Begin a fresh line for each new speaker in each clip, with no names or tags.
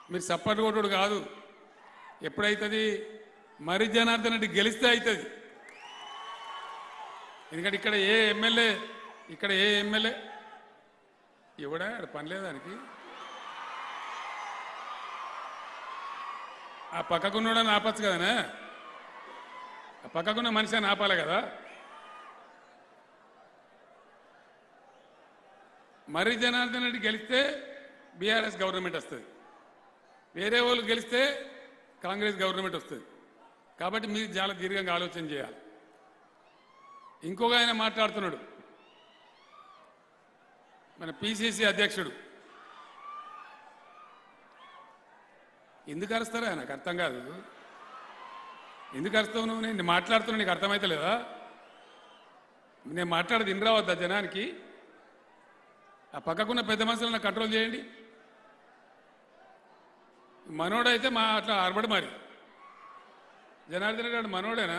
మీరు సప్పటి కొట్టుడు కాదు ఎప్పుడైతుంది మరి జనార్దన్ రెడ్డి గెలిస్తే అవుతుంది ఎందుకంటే ఇక్కడ ఏ ఎమ్మెల్యే ఇక్కడ ఏ ఎమ్మెల్యే ఇవ్వడా ఆడ పని లేదా దానికి ఆ పక్కకున్నోడని ఆపచ్చు కదనే ఆ పక్కకున్న మనిషి అని ఆపాలి కదా మరి జనార్దన్ రెడ్డి గెలిస్తే బీఆర్ఎస్ గవర్నమెంట్ వస్తుంది వేరే వాళ్ళు గెలిస్తే కాంగ్రెస్ గవర్నమెంట్ వస్తుంది కాబట్టి మీరు చాలా దీర్ఘంగా ఆలోచన చేయాలి ఇంకొక ఆయన మాట్లాడుతున్నాడు మన పిసిసి అధ్యక్షుడు ఎందుకు అరుస్తారా నాకు అర్థం కాదు ఎందుకు అరుస్తావు నువ్వు నేను మాట్లాడుతున్నా నీకు అర్థమైతే లేదా నేను మాట్లాడేది ఇన్ రావద్దా జనానికి ఆ పక్కకున్న పెద్ద మనుషులను కంట్రోల్ చేయండి మనోడైతే మా అట్లా అరబడి మరి జనార్దన్ రెడ్డి వాడు మనోడేనా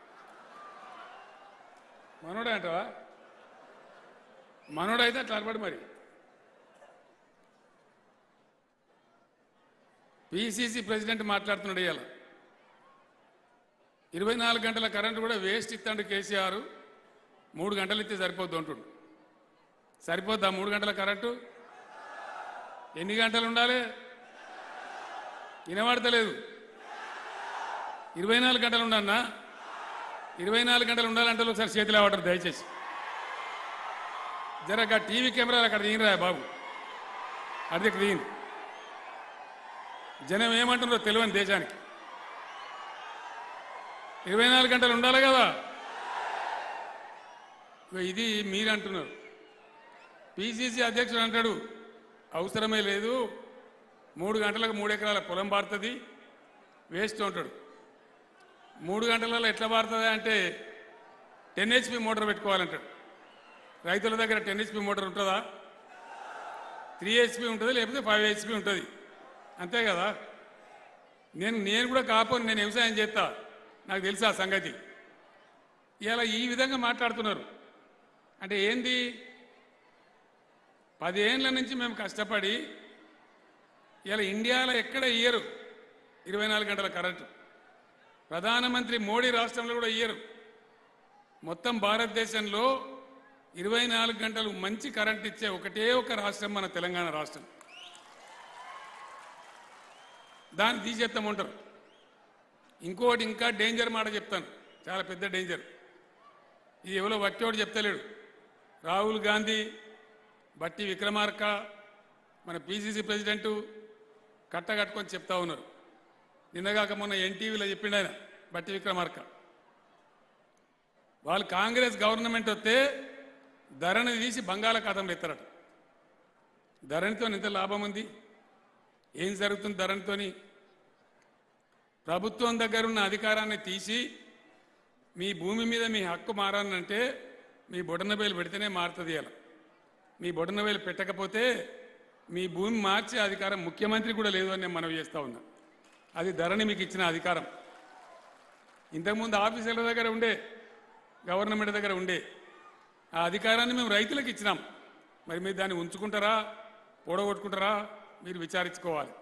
మనోడే అంటావా మనోడైతే అట్లా అరబడి మరి పిసిసి ప్రెసిడెంట్ మాట్లాడుతున్నాడు ఇవాళ ఇరవై నాలుగు గంటల కరెంటు కూడా వేస్ట్ ఇస్తాడు కేసీఆర్ మూడు గంటలు ఇస్తే సరిపోద్ది అంటుండు సరిపోద్దా మూడు గంటల కరెంటు ఎన్ని గంటలు ఉండాలి వినబడతలేదు ఇరవై నాలుగు గంటలు ఉండన్నా ఇరవై నాలుగు గంటలు ఉండాలంటే ఒకసారి చేతులు అవ్వటం దయచేసి జరగ టీవీ కెమెరాలు అక్కడ తీయరా బాబు అది ఇక్కడ తీయండి జనం ఏమంటున్నారో తెలియని దేశానికి ఇరవై నాలుగు గంటలు ఉండాలి కదా ఇగో ఇది మీరు అంటున్నారు పిసిసి అధ్యక్షుడు అంటాడు అవసరమే లేదు మూడు గంటలకు మూడు ఎకరాల పొలం పారుతుంది వేస్ట్ ఉంటాడు మూడు గంటలలో ఎట్లా పారుతుంది అంటే టెన్ హెచ్పి మోటార్ పెట్టుకోవాలంటాడు రైతుల దగ్గర టెన్ హెచ్పి మోటార్ ఉంటుందా త్రీ హెచ్పి ఉంటుంది లేకపోతే ఫైవ్ హెచ్పి ఉంటుంది అంతే కదా నేను నేను కూడా కాపోను నేను వ్యవసాయం చేస్తా నాకు తెలుసు ఆ సంగతి ఇలా ఈ విధంగా మాట్లాడుతున్నారు అంటే ఏంది పదేళ్ల నుంచి మేము కష్టపడి ఇలా ఇండియాలో ఎక్కడ ఇయ్యరు ఇరవై నాలుగు గంటల కరెంటు ప్రధానమంత్రి మోడీ రాష్ట్రంలో కూడా ఇయ్యరు మొత్తం భారతదేశంలో ఇరవై నాలుగు గంటలు మంచి కరెంట్ ఇచ్చే ఒకటే ఒక రాష్ట్రం మన తెలంగాణ రాష్ట్రం దాన్ని తీసేస్తామంటారు ఇంకోటి ఇంకా డేంజర్ మాట చెప్తాను చాలా పెద్ద డేంజర్ ఇది ఎవరో వట్టోడు చెప్తలేడు రాహుల్ గాంధీ బట్టి విక్రమార్క మన పిసిసి ప్రెసిడెంటు కట్టగట్టుకొని చెప్తా ఉన్నారు నిన్నగాక మొన్న ఎన్టీవీలో చెప్పిండు ఆయన బట్టి విక్రమార్క వాళ్ళు కాంగ్రెస్ గవర్నమెంట్ వస్తే ధరని తీసి బంగాళాఖాతంలో ఎత్తారట ధరణితో ఎంత లాభం ఉంది ఏం జరుగుతుంది ధరణితోని ప్రభుత్వం దగ్గర ఉన్న అధికారాన్ని తీసి మీ భూమి మీద మీ హక్కు మారాలంటే మీ బొడనబేలు పెడితేనే మారుతుంది అలా మీ బొడనవేలు పెట్టకపోతే మీ భూమి మార్చే అధికారం ముఖ్యమంత్రి కూడా లేదు అని నేను మనవి చేస్తా ఉన్నా అది ధరణి మీకు ఇచ్చిన అధికారం ఇంతకుముందు ఆఫీసర్ల దగ్గర ఉండే గవర్నమెంట్ దగ్గర ఉండే ఆ అధికారాన్ని మేము రైతులకు ఇచ్చినాం మరి మీరు దాన్ని ఉంచుకుంటారా పొడగొట్టుకుంటారా మీరు విచారించుకోవాలి